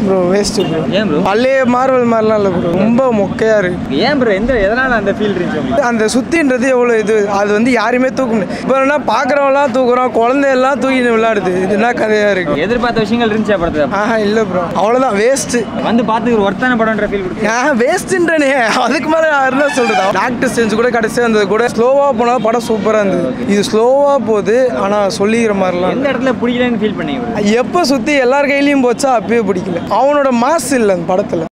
Bro waste bro ஏன் bro பழைய Marvel மாதிரிலாம் இல்லை ப்ரோ ரொம்ப மொக்கையா இருக்கு ஏன் ப்ரோ எந்த எதனால அந்த ஃபீல் இருந்துச்சு உங்களுக்கு அந்த சுத்தின்றது எவ்வளோ இது அது வந்து யாருமே தூக்க முடியாது இப்போ என்ன பார்க்குறவங்களாம் தூக்குறோம் குழந்தையெல்லாம் தூக்கிட்டு விளையாடுது இது என்ன கதையா இருக்கு எதிர்பார்த்த விஷயங்கள் இருந்துச்சு படத்துல ஆஹா இல்லை ப்ரோ அவ்வளோதான் வேஸ்ட்டு வந்து பார்த்துக்கிற ஒருத்தான படம்ன்ற ஃபீல் கொடுத்து ஆஹா வேஸ்ட்டுன்றனே அதுக்கு மேலே என்ன சொல்கிறது டாக்டர் செஞ்சு கூட கடைசியாக இருந்தது கூட ஸ்லோவாக போனால் படம் சூப்பராக இருந்தது இது ஸ்லோவாக போகுது ஆனால் சொல்லிக்கிற மாதிரிலாம் எந்த இடத்துல பிடிக்கலன்னு ஃபீல் பண்ணீங்க bro? எப்போ சுற்றி எல்லார் கையிலையும் போச்சா அப்பயே பிடிக்கல அவனோட மாஸ் இல்லை அந்த படத்தில்